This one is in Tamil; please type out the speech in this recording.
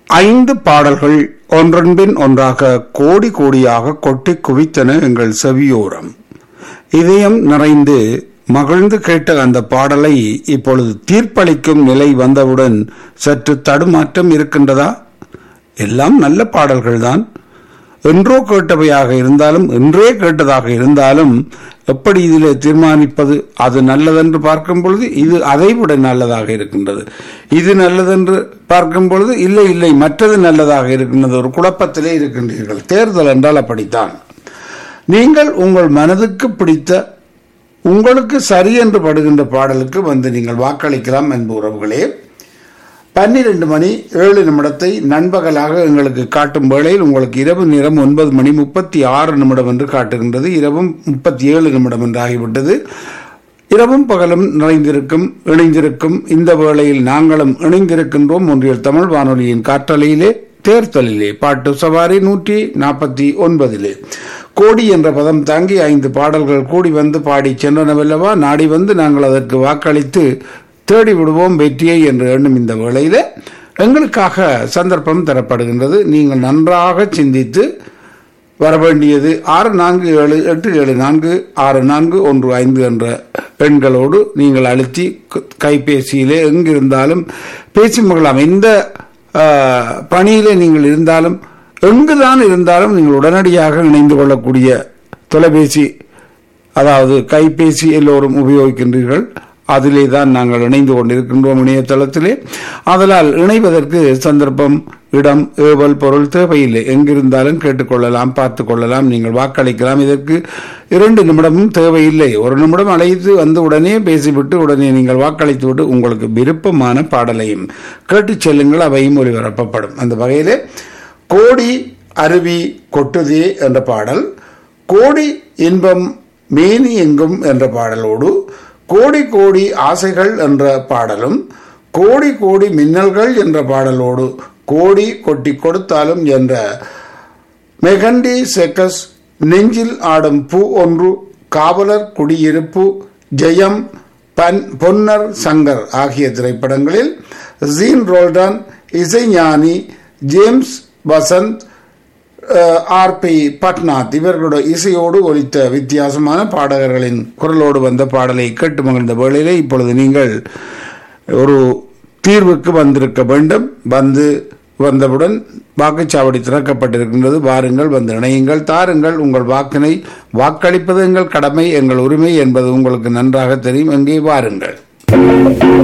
ஐந்து பாடல்கள் ஒன்றன்பின் ஒன்றாக கோடி கோடியாக கொட்டி குவித்தன எங்கள் செவியோரம் இதயம் நிறைந்து மகிழ்ந்து கேட்ட அந்த பாடலை இப்பொழுது தீர்ப்பளிக்கும் நிலை வந்தவுடன் சற்று தடுமாற்றம் இருக்கின்றதா எல்லாம் நல்ல பாடல்கள்தான் என்றோ கேட்டவையாக இருந்தாலும் என்றே கேட்டதாக இருந்தாலும் எப்படி இதில் தீர்மானிப்பது அது நல்லதென்று பார்க்கும் பொழுது இது அதைவிட நல்லதாக இருக்கின்றது இது நல்லதென்று பார்க்கும் பொழுது இல்லை இல்லை மற்றது நல்லதாக இருக்கின்றது ஒரு குழப்பத்திலே இருக்கின்றீர்கள் தேர்தல் என்றால் அப்படித்தான் நீங்கள் உங்கள் மனதுக்கு பிடித்த உங்களுக்கு சரி என்று படுகின்ற பாடலுக்கு வந்து நீங்கள் வாக்களிக்கலாம் என்பு உறவுகளே பன்னிரண்டு மணி ஏழு நிமிடத்தை நண்பகலாக எங்களுக்கு காட்டும் வேளையில் உங்களுக்கு இரவு நேரம் ஒன்பது மணி முப்பத்தி ஆறு நிமிடம் என்று காட்டுகின்றது இரவும் முப்பத்தி ஏழு நிமிடம் என்று ஆகிவிட்டது இரவும் பகலும் நிறைந்திருக்கும் இணைந்திருக்கும் இந்த வேளையில் நாங்களும் இணைந்திருக்கின்றோம் ஒன்றியல் தமிழ் வானொலியின் காற்றலையிலே தேர்தலிலே பாட்டு சவாரி நூற்றி நாற்பத்தி ஒன்பதிலே கோடி என்ற பதம் தாங்கி ஐந்து பாடல்கள் கூடி வந்து பாடி சென்றனவல்லவா நாடி வந்து நாங்கள் அதற்கு வாக்களித்து தேடி விடுவோம் வெற்றியை என்று எண்ணும் இந்த வேளையில எங்களுக்காக சந்தர்ப்பம் தரப்படுகின்றது நீங்கள் நன்றாக சிந்தித்து வர வேண்டியது ஆறு நான்கு ஏழு எட்டு ஏழு நான்கு ஆறு நான்கு ஒன்று ஐந்து என்ற எண்களோடு நீங்கள் அழுத்தி கைபேசியிலே எங்கிருந்தாலும் பேசி மகிழலாம் எந்த பணியிலே நீங்கள் இருந்தாலும் எங்குதான் இருந்தாலும் நீங்கள் உடனடியாக இணைந்து கொள்ளக்கூடிய தொலைபேசி அதாவது கைபேசி எல்லோரும் உபயோகிக்கின்றீர்கள் அதிலே தான் நாங்கள் இணைந்து கொண்டிருக்கின்றோம் இணையதளத்திலே அதனால் இணைவதற்கு சந்தர்ப்பம் இடம் ஏவல் பொருள் தேவையில்லை எங்கிருந்தாலும் கேட்டுக்கொள்ளலாம் பார்த்து கொள்ளலாம் நீங்கள் வாக்களிக்கலாம் இதற்கு இரண்டு நிமிடமும் தேவையில்லை ஒரு நிமிடம் அழைத்து வந்து உடனே பேசிவிட்டு உடனே நீங்கள் வாக்களித்து விட்டு உங்களுக்கு விருப்பமான பாடலையும் கேட்டு செல்லுங்கள் அவையும் ஒளிபரப்பப்படும் அந்த வகையிலே கோடி அருவி கொட்டுதே என்ற பாடல் கோடி இன்பம் மேனி எங்கும் என்ற பாடலோடு கோடி கோடி ஆசைகள் என்ற பாடலும் கோடி கோடி மின்னல்கள் என்ற பாடலோடு கோடி கொட்டி கொடுத்தாலும் என்ற மெகண்டி செக்கஸ் நெஞ்சில் ஆடும் பூ ஒன்று காவலர் குடியிருப்பு ஜெயம் பன் பொன்னர் சங்கர் ஆகிய திரைப்படங்களில் ஜீன் ரோல்டன் இசைஞானி James Vasanth R P Patnaik இவர்களுடைய இசையோடு ஒலித்த வித்தியாசமான பாடகர்களின் குரலோடு வந்த பாடலை கேட்டு மகிழ்ந்த வேளையிலே இப்பொழுது நீங்கள் ஒரு தீர்வுக்கு வந்திருக்க வேண்டும் வந்து வந்தவுடன் வாக்குச்சாவடி திறக்கப்பட்டிருக்கின்றது வாருங்கள் வந்து இணையுங்கள் தாருங்கள் உங்கள் வாக்கினை வாக்களிப்பது எங்கள் கடமை எங்கள் உரிமை என்பது உங்களுக்கு நன்றாக தெரியும் எங்கே வாருங்கள்